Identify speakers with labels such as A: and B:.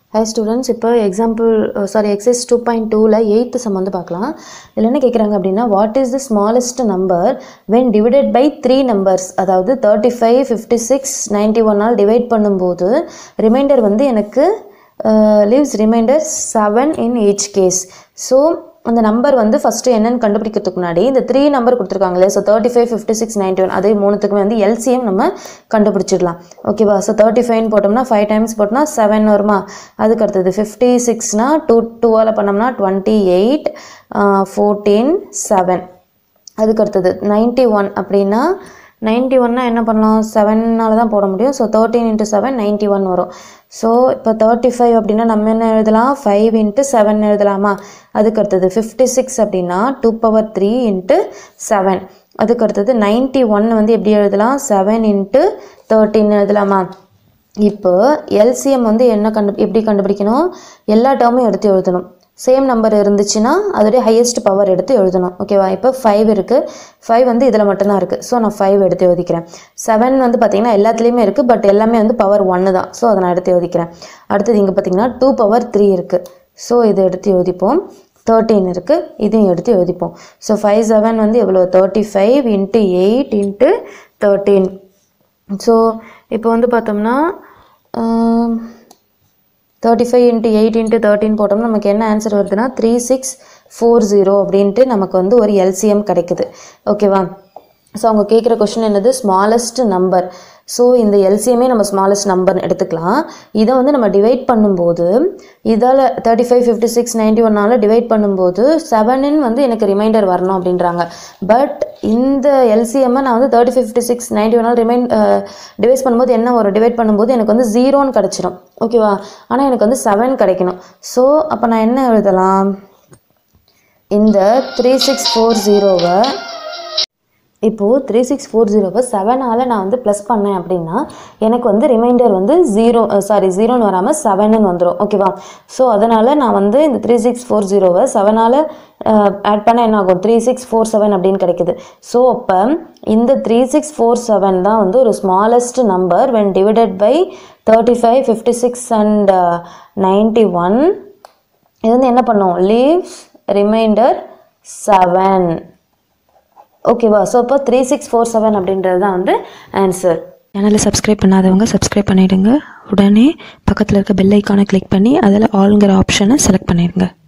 A: high students இப்போ example sorry exercise two point டூவில் eighth sum வந்து பார்க்கலாம் இதில் என்ன கேட்குறாங்க அப்படின்னா what is the smallest number when divided by three numbers அதாவது thirty five fifty six ninety ஒன்னால் டிவைட் பண்ணும்போது ரிமைண்டர் வந்து எனக்கு leaves remainder seven in each case so அந்த நம்பர் வந்து ஃபஸ்ட்டு என்னன்னு கண்டுபிடிக்கிறதுக்கு முன்னாடி இந்த த்ரீ நம்பர் கொடுத்துருக்காங்களே so thirty five fifty six ninety one அதே மூணுத்துக்குமே வந்து எல்சிஎம் நம்ம கண்டுபிடிச்சிடலாம் ஓகேவா ஸோ தேர்ட்டி ஃபைவ்னு போட்டோம்னா ஃபைவ் டைம்ஸ் போட்டோம்னா செவன் வருமா அதுக்கு அடுத்தது ஃபிஃப்டி சிக்ஸ்னா டூ டூவால் பண்ணோம்னா டுவெண்ட்டி எயிட் ஃபோர்டீன் செவன் அதுக்கு அடுத்தது நைன்ட்டி ஒன் அப்படின்னா நைன்ட்டி ஒன்னா என்ன பண்ணலாம் செவனால் தான் போட முடியும் so thirteen into seven ninety one வரும் ஸோ இப்போ தேர்ட்டி ஃபைவ் அப்படின்னா நம்ம என்ன எழுதலாம் ஃபைவ் இன்ட்டு செவன் எழுதலாமா அதுக்கு அடுத்தது ஃபிஃப்டி சிக்ஸ் அப்படின்னா two power three into seven அதுக்கு அடுத்தது நைன்ட்டி ஒன் வந்து எப்படி எழுதலாம் செவன் இன்ட்டு தேர்ட்டின் எழுதலாமா இப்போ எல்சிஎம் வந்து என்ன கண்டு எப்படி கண்டுபிடிக்கணும் எல்லா டேர்மும் எடுத்து எழுதணும் சேம் நம்பர் இருந்துச்சுன்னா அதோடைய ஹையஸ்ட் பவர் எடுத்து எழுதணும் ஓகேவா இப்போ ஃபைவ் இருக்குது ஃபைவ் வந்து இதில் மட்டும்தான் இருக்குது ஸோ நான் ஃபைவ் எடுத்து எழுதிக்கிறேன் செவன் வந்து பார்த்திங்கன்னா எல்லாத்துலேயுமே இருக்குது பட் எல்லாமே வந்து பவர் ஒன்று தான் ஸோ அதை நான் எடுத்து எழுதிக்கிறேன் அடுத்தது இங்கே பார்த்திங்கன்னா டூ பவர் த்ரீ இருக்குது ஸோ இதை எடுத்து எழுதிப்போம் தேர்ட்டீன் இருக்குது இதையும் எடுத்து எழுதிப்போம் ஸோ ஃபைவ் செவன் வந்து எவ்வளோ thirty five into eight into thirteen so இப்போ வந்து பார்த்தோம்னா thirty five into eight into thirteen போட்டோம்னா நமக்கு என்ன ஆன்சர் வருதுன்னா த்ரீ சிக்ஸ் ஃபோர் ஜீரோ அப்படின்ட்டு நமக்கு வந்து ஒரு எல்சிஎம் கிடைக்குது ஓகேவா ஸோ அவங்க கேட்குற கொஷின் என்னது ஸ்மாலஸ்ட் நம்பர் ஸோ இந்த எல்சிஎமே நம்ம ஸ்மாலஸ்ட் நம்பர்னு எடுத்துக்கலாம் இதை வந்து நம்ம டிவைட் பண்ணும்போது இதால் thirty five fifty six ninety ஒன்னால் டிவைட் பண்ணும்போது செவனுன்னு வந்து எனக்கு ரிமைண்டர் வரணும் அப்படின்றாங்க பட் இந்த எல்சிஎம்மை நான் வந்து தேர்ட்டி ஃபிஃப்டி சிக்ஸ் நைன்ட்டி ஒன்னால் ரிமைண்ட் டிவைஸ் பண்ணும்போது என்ன வரும் டிவைட் பண்ணும்போது எனக்கு வந்து ஜீரோன்னு கிடச்சிரும் ஓகேவா ஆனால் எனக்கு வந்து செவன் கிடைக்கணும் ஸோ அப்போ நான் என்ன எழுதலாம் இந்த த்ரீ சிக்ஸ் ஃபோர் ஜீரோவை இப்போது த்ரீ சிக்ஸ் ஃபோர் ஜீரோவை செவனால் நான் வந்து ப்ளஸ் பண்ணேன் அப்படின்னா எனக்கு வந்து ரிமைண்டர் வந்து ஜீரோ சாரி ஜீரோன்னு வராமல் செவனுன்னு வந்துடும் ஓகேவா ஸோ அதனால் நான் வந்து இந்த த்ரீ சிக்ஸ் ஃபோர் ஜீரோவை செவனால் ஆட் பண்ண என்ன ஆகும் த்ரீ சிக்ஸ் ஃபோர் செவன் அப்படின்னு கிடைக்குது ஸோ அப்போ இந்த த்ரீ சிக்ஸ் ஃபோர் செவன் தான் வந்து ஒரு smallest number when divided by thirty five fifty six and ninety one இது வந்து என்ன பண்ணும் லீவ்ஸ் ரிமைண்டர் செவன் ஓகேவா ஸோ இப்போ த்ரீ சிக்ஸ் ஃபோர் செவன் அப்படின்றது தான் வந்து ஆன்சர்
B: சேனலை சப்ஸ்கிரைப் பண்ணாதவங்க சப்ஸ்கிரைப் பண்ணிடுங்க உடனே பக்கத்தில் இருக்க பெல் ஐக்கானை கிளிக் பண்ணி அதில் ஆளுங்கிற ஆப்ஷனை செலக்ட் பண்ணிடுங்க